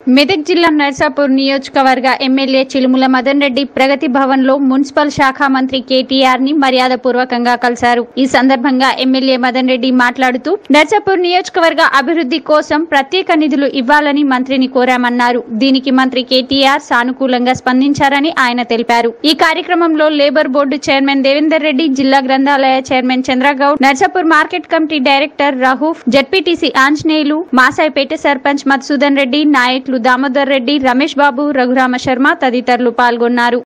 మెదక్ జిల్లా నర్సాపూర్ నియోజకవర్గ ఎమ్మెల్యే చిలుముల మదన్ రెడ్డి ప్రగతి భవన్ లో మున్సిపల్ శాఖ మంత్రి కేటీఆర్ ని మర్యాదపూర్వకంగా కలిశారు ఈ సందర్భంగా ఎమ్మెల్యే మదన్ రెడ్డి మాట్లాడుతూ నర్సాపూర్ నియోజకవర్గ అభివృద్ధి కోసం ప్రత్యేక నిధులు ఇవ్వాలని మంత్రిని కోరామన్నారు దీనికి మంత్రి కేటీఆర్ సానుకూలంగా స్పందించారని ఆయన తెలిపారు ఈ కార్యక్రమంలో labour board chairman Devender Reddy జిల్లా గ్రంథాలయ chairman Chandragoud Narsapur market committee director Rauf ZPTC Anjaneyulu Masaipet sarpanch Madhusudan Reddy నాయకులు దామోదర్ రెడ్డి రమేష్ బాబు రఘురామ శర్మ తదితరులు పాల్గొన్నారు